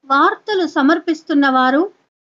వార్తలు సమర్పిస్తున్న వారు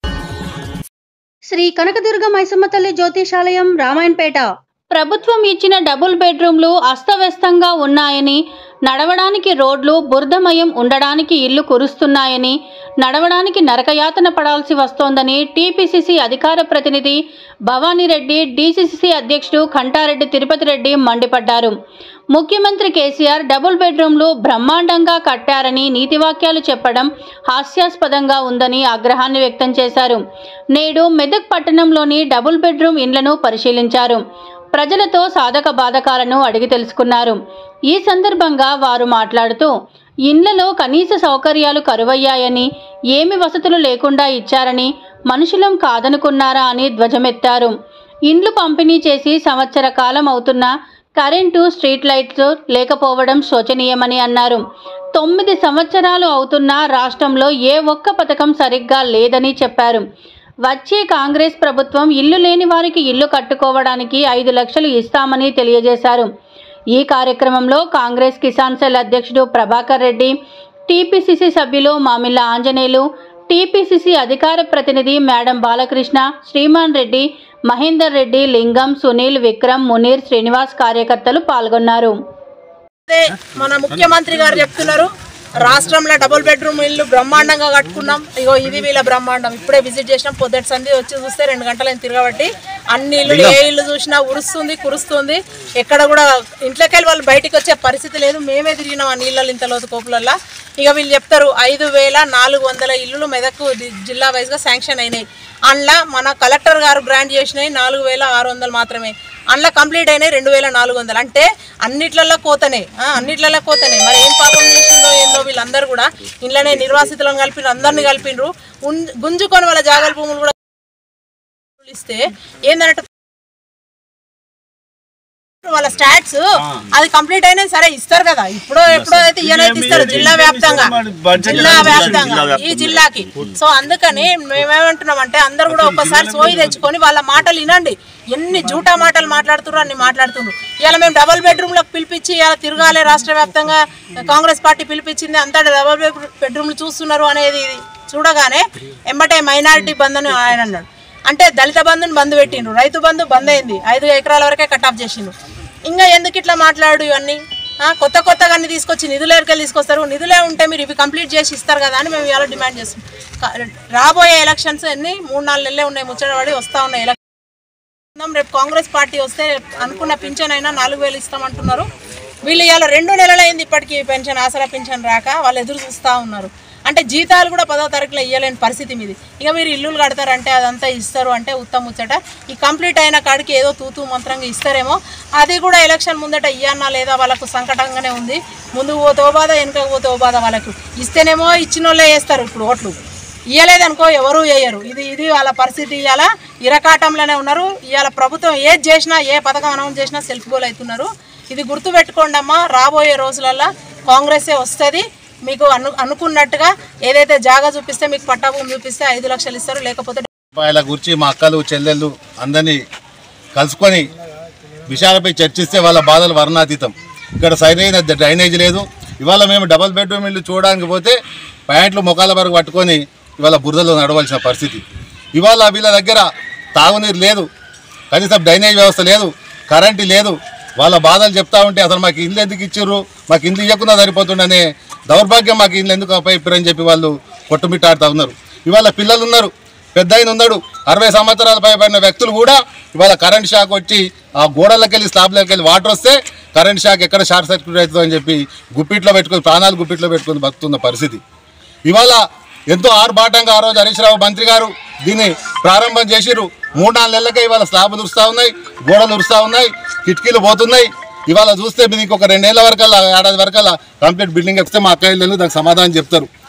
శ్రీ కనకదుర్గ మైసమ్మ తల్లి జ్యోతిషాలయం రామాయణపేట ప్రభుత్వం ఇచ్చిన డబుల్ బెడ్రూమ్లు అస్తవ్యస్తంగా ఉన్నాయని నడవడానికి రోడ్లు బురదమయం ఉండడానికి ఇల్లు కురుస్తున్నాయని నడవడానికి నరకయాతన పడాల్సి వస్తోందని టీపీసీసీ అధికార ప్రతినిధి భవానీరెడ్డి డీసీసీ అధ్యక్షుడు ఖంటారెడ్డి తిరుపతి రెడ్డి మండిపడ్డారు ముఖ్యమంత్రి కేసీఆర్ డబుల్ బెడ్రూమ్లు బ్రహ్మాండంగా కట్టారని నీతివాక్యాలు చెప్పడం హాస్యాస్పదంగా ఉందని ఆగ్రహాన్ని వ్యక్తం చేశారు నేడు మెదక్ పట్టణంలోని డబుల్ బెడ్రూమ్ ఇండ్లను పరిశీలించారు ప్రజలతో సాధక బాధకాలను అడిగి తెలుసుకున్నారు ఈ సందర్భంగా వారు మాట్లాడుతూ ఇండ్లలో కనీస సౌకర్యాలు కరువయ్యాయని ఏమి వసతులు లేకుండా ఇచ్చారని మనుషులం కాదనుకున్నారా అని ధ్వజమెత్తారు ఇండ్లు పంపిణీ చేసి సంవత్సర కాలం అవుతున్నా కరెంటు స్ట్రీట్ లైట్స్ లేకపోవడం శోచనీయమని అన్నారు తొమ్మిది సంవత్సరాలు అవుతున్నా రాష్ట్రంలో ఏ ఒక్క పథకం సరిగ్గా లేదని చెప్పారు వచ్చే కాంగ్రెస్ ప్రభుత్వం ఇల్లు లేని వారికి ఇల్లు కట్టుకోవడానికి ఐదు లక్షలు ఇస్తామని తెలియజేశారు ఈ కార్యక్రమంలో కాంగ్రెస్ కిసాన్ సెల్ అధ్యక్షుడు ప్రభాకర్ రెడ్డి టీపీసీసీ సభ్యులు మామిళ్ళ ఆంజనేయులు టీపీసీసీ అధికార ప్రతినిధి మేడం బాలకృష్ణ శ్రీమాన్ రెడ్డి మహేందర్ రెడ్డి లింగం సునీల్ విక్రమ్ మునీర్ శ్రీనివాస్ కార్యకర్తలు పాల్గొన్నారు అదే మన ముఖ్యమంత్రి గారు చెప్తున్నారు రాష్ట్రంలో డబుల్ బెడ్రూమ్ ఇల్లు బ్రహ్మాండంగా కట్టుకున్నాం ఇగో ఇది వీళ్ళ బ్రహ్మాండం ఇప్పుడే విజిట్ చేసినాం పొద్దుటి సంధి వచ్చి చూస్తే రెండు గంటలైన తిరగబట్టి అన్ని ఇల్లు ఏ ఇల్లు చూసినా ఉరుస్తుంది కురుస్తుంది ఎక్కడ కూడా ఇంట్లోకి వెళ్ళి వాళ్ళు బయటికి వచ్చే పరిస్థితి లేదు మేమే తిరిగినాం ఆ నీళ్ళలో ఇంత లోతు కోపులల్లో ఇక వీళ్ళు చెప్తారు ఐదు వేల నాలుగు వందల ఇల్లులు మెదక్ ది- జిల్లా వైజ్గా శాంక్షన్ అయినాయి అందులో మన కలెక్టర్ గారు గ్రాంట్ చేసినాయి నాలుగు వేల ఆరు వందలు మాత్రమే అందులో కంప్లీట్ అయినాయి రెండు వేల నాలుగు వందలు అంటే అన్నిట్లలో కోతనే ఆ, అన్నిట్లలో కోతనే మరి ఏం పాపం చేసిందో ఏందో వీళ్ళందరూ కూడా ఇంట్లోనే నిర్వాసితులను కలిపిన అందరిని కలిపిండ్రు ఉన్- గుంజుకొని వాళ్ళ జాగల భూములు కూడా ఇస్తే ఏంటంటే వాళ్ళ స్టాట్స్ అది కంప్లీట్ అయినా సరే ఇస్తారు కదా ఇప్పుడు ఎప్పుడో అయితే ఇయ్యనైతే ఇస్తారు జిల్లా వ్యాప్తంగా జిల్లా వ్యాప్తంగా ఈ జిల్లాకి సో అందుకని మేమేమంటున్నాం అంటే అందరు కూడా ఒకసారి సోయి తెచ్చుకొని వాళ్ళ మాటలు వినండి ఎన్ని జూటా మాటలు మాట్లాడుతున్నారు అన్ని మాట్లాడుతున్నారు ఇలా మేము డబుల్ బెడ్రూమ్ లకు పిలిపించి ఇలా తిరగాలి రాష్ట్ర వ్యాప్తంగా కాంగ్రెస్ పార్టీ పిలిపించింది అంతా డబుల్ బెడ్రూమ్లు చూస్తున్నారు అనేది చూడగానే ఎంబటే మైనారిటీ బంద్ అని ఆయన అన్నాడు అంటే దళిత బంధుని బంద్ పెట్టిండ్రు రైతు బంధు బంద్ అయింది ఐదు ఎకరాల వరకే కట్ ఆఫ్ చేసిండ్రు ఇంకా ఎందుకు ఇట్లా మాట్లాడు ఇవన్నీ ఆ, కొత్త కొత్తగా అన్ని తీసుకొచ్చి నిధులు ఎరకలు తీసుకొస్తారు నిధులే ఉంటే మీరు ఇవి కంప్లీట్ చేసి ఇస్తారు కదా అని మేము ఇవాళ డిమాండ్ చేస్తున్నాం కా- రాబోయే ఎలక్షన్స్ అన్ని మూడు నాలుగు నెలలే ఉన్నాయి ముచ్చటపడి వస్తా ఉన్నాయి ఎలక్షన్ రేపు కాంగ్రెస్ పార్టీ వస్తే అనుకున్న పింఛన్ అయినా నాలుగు వేలు ఇస్తామంటున్నారు వీళ్ళు ఇవాళ రెండు నెలలైంది ఇప్పటికీ పెన్షన్ ఆసరా పింఛన్ రాక వాళ్ళు ఎదురు చూస్తూ ఉన్నారు అంటే జీతాలు కూడా పదో తారీఖులో ఇవ్వలేని పరిస్థితి మీది ఇక మీరు ఇల్లులు కడతారంటే అదంతా ఇస్తారు అంటే ఉత్తమ ముచ్చట ఈ కంప్లీట్ అయిన కాడికి ఏదో తూతూ మంత్రంగా ఇస్తారేమో అది కూడా ఎలక్షన్ ముందట ఇయ్యన్నా లేదా వాళ్ళకు సంకటంగానే ఉంది ముందుకు పోతే ఓ బాధ వెనుక పోతే ఓ బాధ వాళ్ళకు ఇస్తేనేమో ఇచ్చిన వాళ్ళే వేస్తారు ఇప్పుడు ఓట్లు ఇయ్యలేదనుకో ఎవరు వేయరు ఇది ఇది వాళ్ళ పరిస్థితి ఇవాళ ఇరకాటంలోనే ఉన్నారు ఇవాళ ప్రభుత్వం ఏది చేసినా ఏ పథకం అనౌన్స్ చేసినా సెల్ఫ్ గోల్ అవుతున్నారు ఇది గుర్తు పెట్టుకోండి అమ్మా రాబోయే రోజులల్లో కాంగ్రెసే వస్తుంది మీకు అను అనుకున్నట్టుగా ఏదైతే జాగా చూపిస్తే మీకు పట్టాభూమి చూపిస్తే ఐదు లక్షలు ఇస్తారు లేకపోతే రూపాయల గురించి మా అక్కలు చెల్లెళ్ళు అందరినీ కలుసుకొని విషయాలపై చర్చిస్తే వాళ్ళ బాధలు వర్ణాతీతం ఇక్కడ సరైన డ్రైనేజ్ లేదు ఇవాళ మేము డబల్ బెడ్రూమ్ ఇల్లు చూడడానికి పోతే ప్యాంట్లు ముఖాల వరకు పట్టుకొని ఇవాళ బురదలో నడవలసిన పరిస్థితి ఇవాళ వీళ్ళ దగ్గర తాగునీరు లేదు కనీసం డ్రైనేజ్ వ్యవస్థ లేదు కరెంటు లేదు వాళ్ళ బాధలు చెప్తా ఉంటే అసలు మాకు ఇల్లు ఎందుకు ఇచ్చిర్రు మాకు ఇల్లు ఇవ్వకుండా సరిపోతుండనే దౌర్భాగ్యం మాకు ఇల్లు ఎందుకు అప్పయిపోరని చెప్పి వాళ్ళు కొట్టుమిట్టాడుతూ ఉన్నారు ఇవాళ పిల్లలు ఉన్నారు పెద్ద ఆయన ఉన్నాడు అరవై సంవత్సరాల పైబడిన వ్యక్తులు కూడా ఇవాళ కరెంట్ షాక్ వచ్చి ఆ గోడలకు వెళ్ళి స్లాబ్లోకి వెళ్ళి వాటర్ వస్తే కరెంట్ షాక్ ఎక్కడ షార్ట్ సర్క్యూట్ అవుతుందో అని చెప్పి గుప్పిట్లో పెట్టుకొని ప్రాణాలు గుప్పిట్లో పెట్టుకొని బతుకుతున్న పరిస్థితి ఇవాళ ఎంతో ఆర్భాటంగా ఆ రోజు హరీష్ రావు మంత్రి గారు దీన్ని ప్రారంభం చేసిర్రు మూడు నాలుగు నెలలకే ఇవాళ స్లాబులు ఉరుస్తూ ఉన్నాయి గోడలు ఉరుస్తూ ఉన్నాయి కిటికీలు పోతున్నాయి ఇవాళ చూస్తే మీకు ఒక రెండేళ్ల వరకల్లా ఏడాది వరకల్లా కంప్లీట్ బిల్డింగ్ వస్తే మా అక్క ఇళ్ళు దానికి సమాధానం చెప్తారు